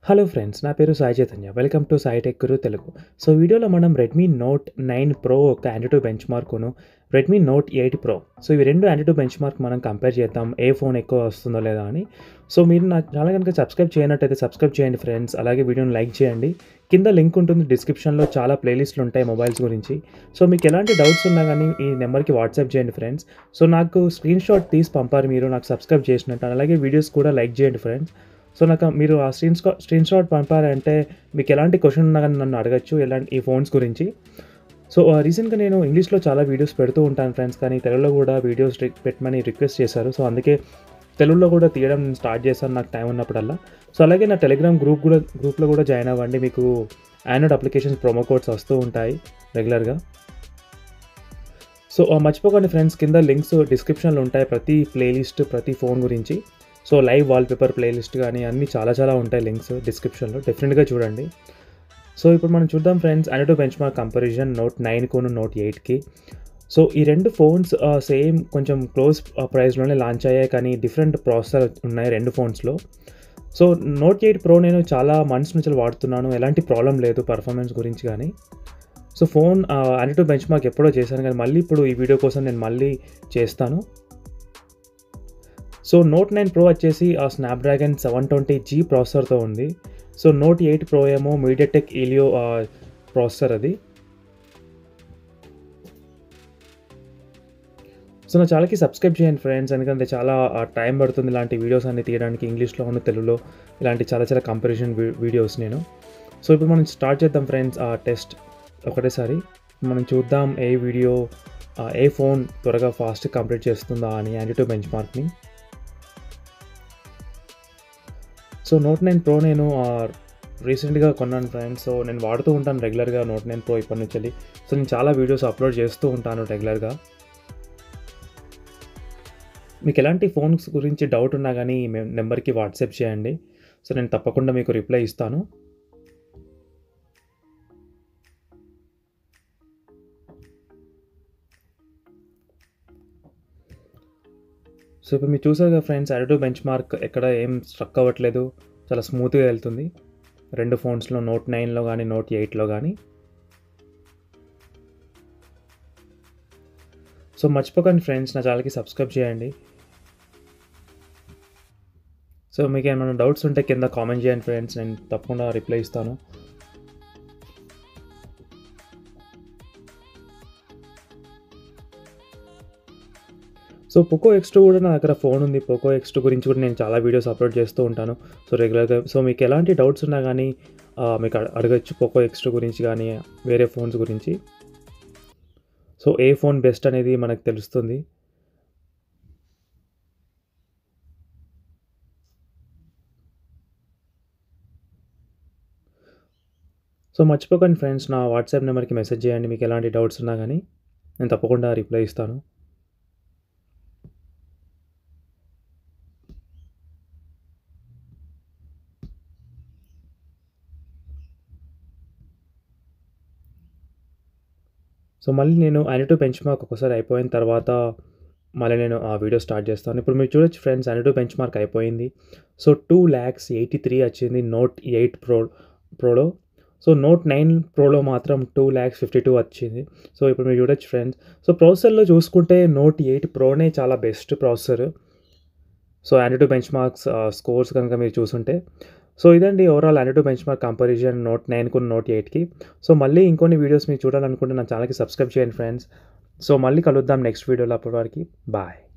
Hello friends నా పేరు Sai Chaitanya welcome to Sai tech Guru Telugu so వీడియోలో మనం రెడ్మీ నోట్ నైన్ ప్రో ఒక యాంటీటూ బెంచ్ మార్కును Redmi Note eight Pro so ఇవి రెండు యాంటీటూ బెంచ్ మార్క్ మనం కంపేర్ చేద్దాం ఏ ఫోన్ ఎక్కువ వస్తుందో లేదా అని సో మీరు నా ఛానల్ కనుక సబ్స్క్రైబ్ చేయనట్టయితే సబ్స్క్రైబ్ చేయండి ఫ్రెండ్స్ అలాగే వీడియోని లైక్ చేయండి కింద లింక్ ఉంటుంది డిస్క్రిప్షన్లో చాలా ప్లేలిస్ట్లు ఉంటాయి మొబైల్స్ గురించి సో మీకు ఎలాంటి డౌట్స్ ఉన్నా కానీ ఈ నెంబర్కి వాట్సాప్ చేయండి ఫ్రెండ్స్ సో నాకు స్క్రీన్ షాట్ తీసి పంపారు మీరు నాకు సబ్స్క్రైబ్ చేసినట్టు అలాగే వీడియోస్ కూడా లైక్ చేయండి ఫ్రెండ్స్ సో నాకు మీరు ఆ స్క్రీన్ షాట్ స్క్రీన్ షాట్ పంపారంటే మీకు ఎలాంటి క్వశ్చన్ ఉన్నా కానీ నన్ను అడగచ్చు ఎలాంటి ఈ ఫోన్స్ గురించి సో రీసెంట్గా నేను ఇంగ్లీష్లో చాలా వీడియోస్ పెడుతూ ఉంటాను ఫ్రెండ్స్ కానీ తెలుగులో కూడా వీడియోస్ రి- పెట్టమని రిక్వెస్ట్ చేశారు సో అందుకే తెలుగులో కూడా తీయడం నేను స్టార్ట్ చేశాను నాకు టైం ఉన్నప్పుడల్లా సో అలాగే నా టెలిగ్రామ్ గ్రూప్ కూడా గ్రూప్లో కూడా జాయిన్ అవ్వండి మీకు ఆండ్రాయిడ్ అప్లికేషన్స్ ప్రోమో కోడ్స్ వస్తూ ఉంటాయి రెగ్యులర్గా సో ఆ, మర్చిపోకండి ఫ్రెండ్స్ కింద లింక్స్ డిస్క్రిప్షన్లో ఉంటాయి ప్రతి ప్లేలిస్ట్ ప్రతి ఫోన్ గురించి సో లైవ్ వాల్పేపర్ ప్లేలిస్ట్ కానీ అన్నీ చాలా చాలా ఉంటాయి లింక్స్ డిస్క్రిప్షన్లో డెఫినెట్గా చూడండి సో ఇప్పుడు మనం చూద్దాం friends AnTuTu benchmark comparison note నైన్కును నోట్ ఎయిట్కి సో ఈ రెండు ఫోన్స్ సేమ్ కొంచెం క్లోజ్ ప్రైస్లోనే లాంచ్ అయ్యాయి కానీ డిఫరెంట్ ప్రాసెసర్ ఉన్నాయి రెండు ఫోన్స్లో సో నోట్ ఎయిట్ ప్రో నేను చాలా మంత్స్ నుంచి వాడుతున్నాను ఎలాంటి ప్రాబ్లం లేదు పర్ఫార్మెన్స్ గురించి కానీ so phone AnTuTu benchmark ఎప్పుడో చేశాను కానీ మళ్ళీ ఇప్పుడు ఈ వీడియో కోసం నేను మళ్ళీ చేస్తాను సో నోట్ నైన్ ప్రో వచ్చేసి ఆ స్నాప్డ్రాగన్ సెవెన్ ట్వంటీ జీ ప్రాసెసర్తో ఉంది సో నోట్ ఎయిట్ ప్రో ఏమో మీడియాటెక్ ఈలియో ప్రాసెసర్ అది సో నా ఛానల్కి సబ్స్క్రైబ్ చేయండి ఫ్రెండ్స్ ఎందుకంటే చాలా టైం పడుతుంది ఇలాంటి వీడియోస్ అన్ని తీయడానికి ఇంగ్లీష్లో ఉన్న తెలుగులో ఇలాంటి చాలా చాలా కంపారిజన్ వీడియోస్ నేను సో ఇప్పుడు మనం స్టార్ట్ చేద్దాం ఫ్రెండ్స్ ఆ టెస్ట్ ఒకటేసారి మనం చూద్దాం ఏ వీడియో ఆ, ఏ ఫోన్ త్వరగా ఫాస్ట్ కంప్లీట్ చేస్తుందా అని యాంటీటో బెంచ్ మార్క్ని సో నోట్ నైన్ ప్రో నేను రీసెంట్గా కొన్నాను ఫ్రెండ్స్ సో నేను వాడుతూ ఉంటాను రెగ్యులర్గా నోట్ నైన్ ప్రో ఇప్పటి నుంచి వెళ్ళి. సో నేను చాలా వీడియోస్ అప్లోడ్ చేస్తూ ఉంటాను రెగ్యులర్గా మీకు ఎలాంటి ఫోన్స్ గురించి డౌట్ ఉన్నా కానీ ఈ మె- నెంబర్కి వాట్సాప్ చేయండి సో నేను తప్పకుండా మీకు రిప్లై ఇస్తాను సో ఇప్పుడు మీరు చూసారు కదా ఫ్రెండ్స్ అడిటో బెంచ్ మార్క్ ఎక్కడ ఏం స్ట్రక్ అవ్వట్లేదు చాలా స్మూత్గా వెళ్తుంది రెండు ఫోన్స్లో నోట్ నైన్లో కానీ నోట్ ఎయిట్లో కానీ సో మర్చిపోకండి ఫ్రెండ్స్ నా ఛానల్కి సబ్స్క్రైబ్ చేయండి సో మీకు ఏమైనా డౌట్స్ ఉంటే కింద కామెంట్ చేయండి ఫ్రెండ్స్ నేను తప్పకుండా రిప్లై ఇస్తాను సో పోకో ఎక్స్ టూ కూడా నా దగ్గర ఫోన్ ఉంది పోకో ఎక్స్ టూ గురించి కూడా నేను చాలా వీడియోస్ అప్లోడ్ చేస్తూ ఉంటాను సో రెగ్యులర్గా సో మీకు ఎలాంటి డౌట్స్ ఉన్నా కానీ ఆ, మీకు అడ- అడగచ్చు పోకో ఎక్స్ టూ గురించి కానీ వేరే ఫోన్స్ గురించి సో ఏ ఫోన్ బెస్ట్ అనేది మనకు తెలుస్తుంది సో మర్చిపోకండి ఫ్రెండ్స్ నా వాట్సాప్ నెంబర్కి మెసేజ్ చేయండి మీకు ఎలాంటి డౌట్స్ ఉన్నా కానీ నేను తప్పకుండా రిప్లై ఇస్తాను సో మళ్ళీ నేను అనిటూ బెంచ్ మార్క్ ఒకసారి అయిపోయిన తర్వాత మళ్ళీ నేను ఆ వీడియో స్టార్ట్ చేస్తాను ఇప్పుడు మీరు చూడొచ్చు ఫ్రెండ్స్ అనిటూ బెంచ్ మార్క్ అయిపోయింది so two lakhs eighty three వచ్చింది నోట్ ఎయిట్ ప్రో ప్రోలో సో నోట్ నైన్ ప్రోలో మాత్రం టూ ల్యాక్స్ ఫిఫ్టీ టూ వచ్చింది సో ఇప్పుడు మీరు చూడొచ్చు ఫ్రెండ్స్ సో ప్రాసెసర్లో చూసుకుంటే నోట్ ఎయిట్ ప్రోనే చాలా best processor so AnTuTu benchmarks scores కనుక మీరు చూసుంటే సో ఇదండి overall AnTuTu benchmark comparison Note నైన్కు నోట్ ఎయిట్కి సో మళ్ళీ ఇంకొన్ని వీడియోస్ మీరు చూడాలనుకుంటే నా ఛానల్కి సబ్స్క్రైబ్ చేయండి ఫ్రెండ్స్ సో మళ్ళీ కలుద్దాం నెక్స్ట్ వీడియోలో అప్పటి వరకు బాయ్